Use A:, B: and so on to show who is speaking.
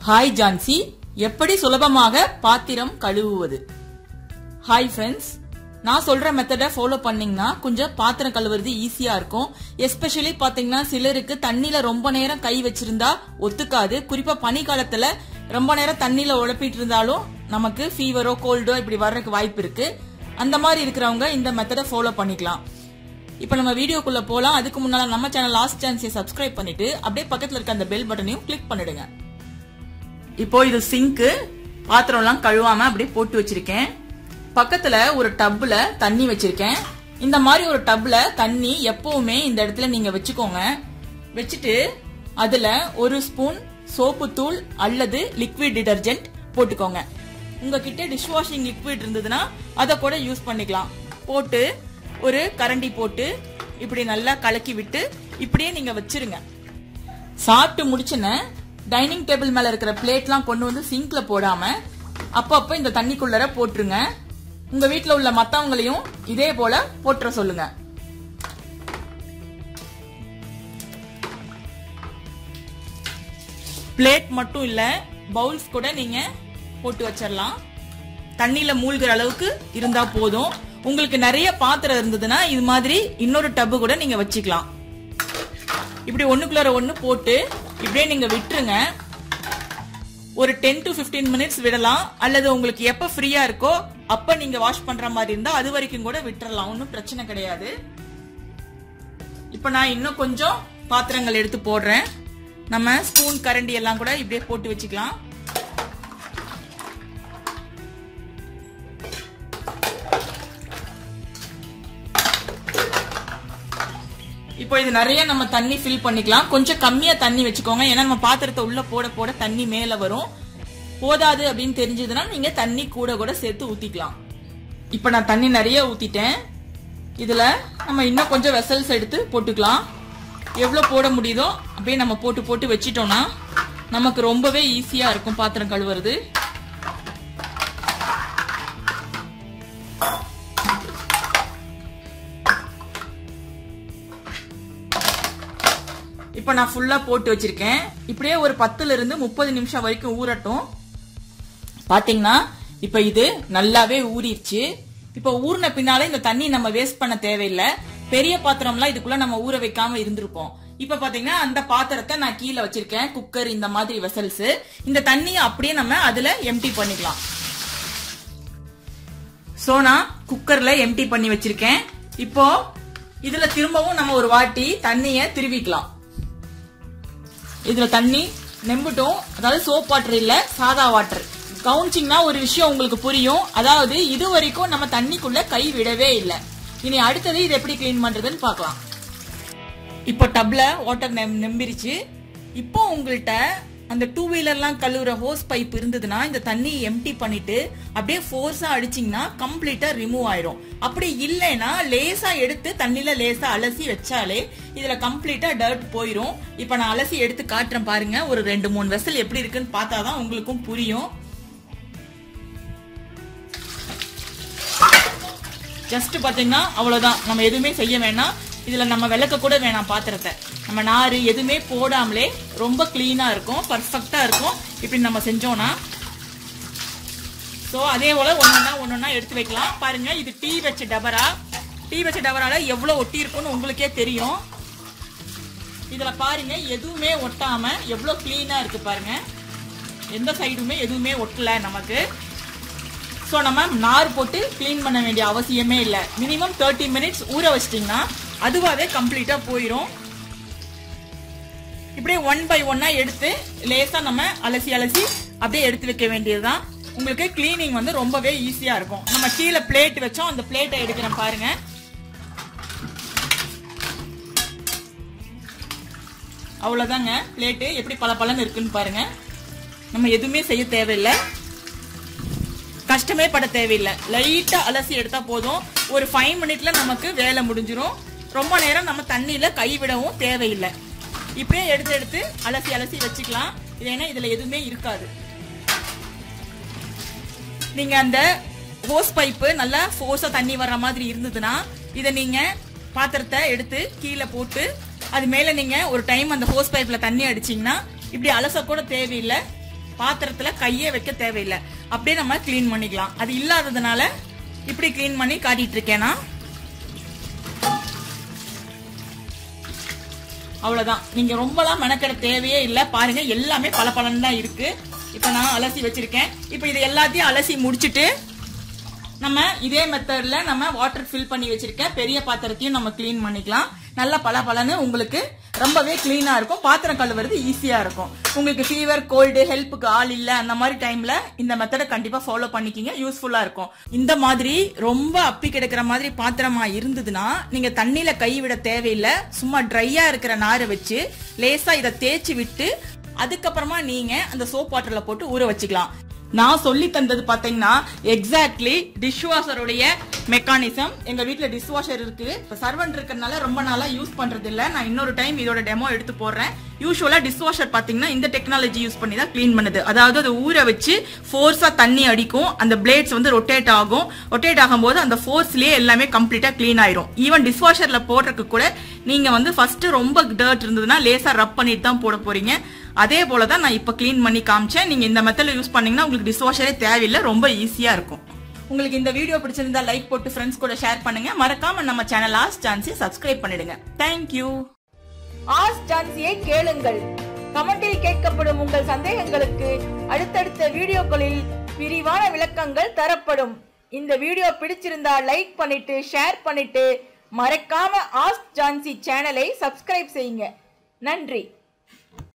A: hi Jhansi எப்படி சுலபமாக பாத்திரம் கழுவுவது ஹாய் ஃப்ரெண்ட்ஸ் நான் சொல்ற மெத்தடை ஃபாலோ பண்ணீங்கன்னா கொஞ்சம் பாத்திரம் கழுவுறது ஈஸியா இருக்கும் எஸ்பெஷலி பாத்தீங்கன்னா சிலருக்கு தண்ணியில ரொம்ப நேரம் கை வச்சிருந்தா ஒத்துக்காது குறிப்பா பனி காலத்துல ரொம்ப நேரம் தண்ணியில உழப்பிட்டு இருந்தாலும் நமக்கு ஃபீவரோ கோல்டோ இப்படி வர்றதுக்கு வாய்ப்பு இருக்கு அந்த மாதிரி இருக்கிறவங்க இந்த மெத்தடை ஃபாலோ பண்ணிக்கலாம் இப்போ நம்ம வீடியோக்குள்ள போலாம் அதுக்கு முன்னால நம்ம சேனல் லாஸ்ட் சான்ஸை சப்ஸ்கிரைப் பண்ணிட்டு அப்படியே பக்கத்துல இருக்க அந்த பெல் பட்டனையும் கிளிக் பண்ணிடுங்க இப்போ இது சிங்க்கு பாத்திரம் எல்லாம் கழுவாம அப்படியே போட்டு வச்சிருக்கேன் பக்கத்துல ஒரு டப்ல தண்ணி வச்சிருக்கேன் இந்த மாதிரி ஒரு டப்ல தண்ணி எப்பவுமே இந்த இடத்துல நீங்க வச்சுக்கோங்க வச்சுட்டு அதுல ஒரு ஸ்பூன் சோப்பு தூள் அல்லது லிக்விட் டிடர்ஜென்ட் போட்டுக்கோங்க உங்ககிட்ட டிஷ் வாஷிங் லிக்விட் இருந்ததுன்னா அதை கூட யூஸ் பண்ணிக்கலாம் போட்டு ஒரு கரண்டி போட்டு இப்படி நல்லா கலக்கி விட்டு இப்படியே நீங்க வச்சிருங்க சாப்பிட்டு முடிச்சுன டைனிங் டேபிள் மேல இருக்கிற பிளேட்லாம் கொண்டு வந்து சிங்க்ல போடாம அப்பப்ப இந்த தண்ணிக்குள்ளர போட்டுருங்க உங்க வீட்ல உள்ள மத்தவங்களையும் இதே போல போட்டுற சொல்லுங்க பிளேட் மட்டும் இல்ல பவுல்ஸ் கூட நீங்க போட்டு வச்சிடலாம் தண்ணியில மூழ்கிற அளவுக்கு இருந்தா போதும் உங்களுக்கு நிறைய பாத்திரம் இருந்ததுன்னா இது மாதிரி இன்னொரு டப்பு கூட நீங்க வச்சுக்கலாம் இப்படி ஒண்ணுக்குள்ளார ஒண்ணு போட்டு இப்படியே நீங்க விட்டுருங்க ஒரு டென் டு 15 மினிட்ஸ் விடலாம் அல்லது உங்களுக்கு எப்ப ஃப்ரீயா இருக்கோ அப்ப நீங்க வாஷ் பண்ற மாதிரி இருந்தா அது வரைக்கும் கூட விட்டுறலாம் ஒன்றும் பிரச்சனை கிடையாது இப்ப நான் இன்னும் கொஞ்சம் பாத்திரங்கள் எடுத்து போடுறேன் நம்ம ஸ்பூன் கரண்டி எல்லாம் கூட இப்படியே போட்டு வச்சுக்கலாம் இப்போ இது நிறைய நம்ம தண்ணி ஃபில் பண்ணிக்கலாம் கொஞ்சம் கம்மியா தண்ணி வச்சுக்கோங்க ஏன்னா நம்ம பாத்திரத்தை உள்ள போட போட தண்ணி மேல வரும் போதாது அப்படின்னு தெரிஞ்சதுன்னா நீங்க தண்ணி கூட கூட சேர்த்து ஊத்திக்கலாம் இப்போ நான் தண்ணி நிறைய ஊத்திட்டேன் இதுல நம்ம இன்னும் கொஞ்சம் வெசல்ஸ் எடுத்து போட்டுக்கலாம் எவ்வளவு போட முடியுதோ அப்படியே நம்ம போட்டு போட்டு வச்சிட்டோம்னா நமக்கு ரொம்பவே ஈஸியா இருக்கும் பாத்திரம் கழுவுறது இப்ப நான் ஃபுல்லா போட்டு வச்சிருக்கேன் இப்படியே ஒரு பத்துல இருந்து முப்பது நிமிஷம் வரைக்கும் ஊறட்டும் பாத்தீங்கன்னா இப்ப இது நல்லாவே ஊறிடுச்சு இப்ப ஊறின பின்னால இந்த தண்ணி நம்ம வேஸ்ட் பண்ண தேவையில்லை பெரிய பாத்திரம்லாம் இதுக்குள்ள நம்ம ஊற வைக்காம இருந்திருப்போம் இப்ப பாத்தீங்கன்னா அந்த பாத்திரத்தை நான் கீழே வச்சிருக்கேன் குக்கர் இந்த மாதிரி வெசல்ஸ் இந்த தண்ணியை அப்படியே நம்ம அதுல எம்டி பண்ணிக்கலாம் சோ நான் குக்கர்ல எம்டி பண்ணி வச்சிருக்கேன் இப்போ இதுல திரும்பவும் நம்ம ஒரு வாட்டி தண்ணிய திருவிக்கலாம் இதுல தண்ணி நெம்பட்டும் அதாவது சோப் வாட்டர் இல்ல சாதா வாட்டர் கவுன்சிங்னா ஒரு விஷயம் உங்களுக்கு புரியும் அதாவது இது வரைக்கும் நம்ம தண்ணிக்குள்ள கை விடவே இல்லை இனி அடுத்தது இது எப்படி கிளீன் பண்றதுன்னு பார்க்கலாம் இப்போ டப்ல வாட்டர் நம்பிருச்சு இப்போ உங்கள்கிட்ட அந்த டூ வீலர்லாம் கழுவுற ஹோஸ் பைப் இருந்ததுன்னா இந்த தண்ணி எம்டி பண்ணிட்டு அப்படியே ஃபோர்ஸா அடிச்சிங்கன்னா கம்ப்ளீட்டா ரிமூவ் ஆயிரும் அப்படி இல்லைன்னா லேசா எடுத்து தண்ணியில லேசா அலசி வச்சாலே இதுல கம்ப்ளீட்டா டர்ட் போயிரும் இப்ப நான் அலசி எடுத்து காட்டுறேன் பாருங்க ஒரு ரெண்டு மூணு வெசல் எப்படி இருக்குன்னு பார்த்தாதான் உங்களுக்கும் புரியும் ஜஸ்ட் பாத்தீங்கன்னா அவ்வளவுதான் நம்ம எதுவுமே செய்ய வேணாம் இதுல நம்ம விளக்க கூட வேணாம் பாத்திரத்தை நம்ம நாறு எதுவுமே போடாமலே ரொம்ப கிளீனா இருக்கும் பர்ஃபெக்டா இருக்கும் இப்படி நம்ம செஞ்சோம்னா ஸோ அதே போல ஒன்னொன்னா ஒன்னொன்னா எடுத்து வைக்கலாம் பாருங்க இது டீ வச்ச டபரா டீ வச்ச டபரால எவ்வளவு ஒட்டி இருக்கும்னு உங்களுக்கே தெரியும் இதுல பாருங்க எதுவுமே ஒட்டாம எவ்வளவு கிளீனா இருக்கு பாருங்க எந்த சைடுமே எதுவுமே ஒட்டல நமக்கு ஸோ நம்ம நார் போட்டு க்ளீன் பண்ண வேண்டிய அவசியமே இல்லை மினிமம் தேர்ட்டி மினிட்ஸ் ஊற வச்சிட்டிங்கன்னா அதுவாகவே கம்ப்ளீட்டாக போயிடும் இப்படியே ஒன் பை ஒன்னா எடுத்து லேசா நம்ம அலசி அலசி அப்படியே எடுத்து வைக்க வேண்டியதுதான் உங்களுக்கு கிளீனிங் வந்து ரொம்பவே ஈஸியா இருக்கும் நம்ம கீழே பிளேட் வச்சோம் அந்த பிளேட்டை எடுக்கிறேன் பாருங்க அவ்வளவுதாங்க பிளேட்டு எப்படி பல பலன்னு இருக்குன்னு பாருங்க நம்ம எதுவுமே செய்ய தேவையில்லை கஷ்டமே பட தேவையில்லை லைட்டா அலசி எடுத்தா போதும் ஒரு ஃபைவ் மினிட்ல நமக்கு வேலை முடிஞ்சிரும் ரொம்ப நேரம் நம்ம தண்ணியில கை விடவும் தேவையில்லை இப்படியே எடுத்து எடுத்து அலசி அலசி வச்சுக்கலாம் இது ஏன்னா இதுல எதுவுமே இருக்காது நீங்க அந்த ஹோஸ் பைப்பு நல்லா ஃபோர்ஸா தண்ணி வர்ற மாதிரி இருந்ததுன்னா இதை நீங்க பாத்திரத்தை எடுத்து கீழே போட்டு அது மேல நீங்க ஒரு டைம் அந்த ஹோஸ் பைப்ல தண்ணி அடிச்சீங்கன்னா இப்படி அலச கூட தேவையில்லை பாத்திரத்துல கையே வைக்க தேவையில்லை அப்படியே நம்ம க்ளீன் பண்ணிக்கலாம் அது இல்லாததுனால இப்படி க்ளீன் பண்ணி காட்டிட்டு இருக்கேன் நான் அவ்வளவுதான் நீங்க ரொம்பலாம் மெனக்கெட தேவையே இல்ல பாருங்க எல்லாமே பல தான் இருக்கு இப்ப நான் அலசி வச்சிருக்கேன் இப்ப இது எல்லாத்தையும் அலசி முடிச்சிட்டு நம்ம இதே மெத்தட்ல நம்ம வாட்டர் ஃபில் பண்ணி வச்சிருக்கேன் பெரிய பாத்திரத்தையும் நம்ம க்ளீன் பண்ணிக்கலாம் நல்லா பல பலன்னு உங்களுக்கு ரொம்பவே கிளீனா இருக்கும் பாத்திரம் கழுவுறது ஈஸியா இருக்கும் உங்களுக்கு ஃபீவர் கோல்டு ஹெல்ப்புக்கு ஆள் இல்ல அந்த மாதிரி டைம்ல இந்த மெத்தடை கண்டிப்பா ஃபாலோ பண்ணிக்கிங்க யூஸ்ஃபுல்லா இருக்கும் இந்த மாதிரி ரொம்ப அப்பி கிடக்கிற மாதிரி பாத்திரமா இருந்ததுன்னா நீங்க தண்ணியில கை விட தேவையில்லை சும்மா ட்ரையா இருக்கிற நாரை வச்சு லேசா இதை தேய்ச்சி விட்டு அதுக்கப்புறமா நீங்க அந்த சோப் வாட்டர்ல போட்டு ஊற வச்சுக்கலாம் நான் சொல்லி தந்தது பாத்தீங்கன்னா எக்ஸாக்ட்லி டிஷ் வாஷருடைய மெக்கானிசம் எங்க வீட்ல டிஷ் வாஷர் இருக்கு இப்ப சர்வன்ட் இருக்கறனால ரொம்ப நாளா யூஸ் பண்றது இல்ல நான் இன்னொரு டைம் இதோட டெமோ எடுத்து போடுறேன் யூஸ்வலா டிஷ் வாஷர் பாத்தீங்கன்னா இந்த டெக்னாலஜி யூஸ் பண்ணி தான் க்ளீன் பண்ணுது அதாவது அது ஊற வச்சு ஃபோர்ஸா தண்ணி அடிக்கும் அந்த பிளேட்ஸ் வந்து ரொட்டேட் ஆகும் ரொட்டேட் ஆகும்போது அந்த ஃபோர்ஸ்லயே எல்லாமே கம்ப்ளீட்டா க்ளீன் ஆயிரும் ஈவன் டிஷ் வாஷர்ல போடுறதுக்கு கூட நீங்க வந்து ஃபர்ஸ்ட் ரொம்ப டர்ட் இருந்ததுன்னா லேசா ரப் பண்ணிட்டு தான் போட போறீங்க அதே போல தான் நான் இப்போ க்ளீன் பண்ணி காமிச்சேன் நீங்க இந்த மெத்தட்ல யூஸ் பண்ணீங்கன்னா உங்களுக்கு டிஷ் வாஷரே தேவையில்லை ரொம்ப ஈஸியா இருக்கும் உங்களுக்கு இந்த வீடியோ பிடிச்சிருந்தா லைக் போட்டு ஃப்ரெண்ட்ஸ் கூட ஷேர் பண்ணுங்க மறக்காம நம்ம சேனல் ஆஸ் சான்ஸை சப்ஸ்கிரைப் பண்ணிடுங்க தேங்க்யூ ஆஸ் சான்ஸியை கேளுங்கள் கமெண்டில் கேட்கப்படும் உங்கள் சந்தேகங்களுக்கு அடுத்தடுத்த வீடியோக்களில் விரிவான விளக்கங்கள் தரப்படும் இந்த வீடியோ பிடிச்சிருந்தா லைக் பண்ணிட்டு ஷேர் பண்ணிட்டு மறக்காம ஆஸ் ஜான்சி சேனலை சப்ஸ்கிரைப் செய்யுங்க நன்றி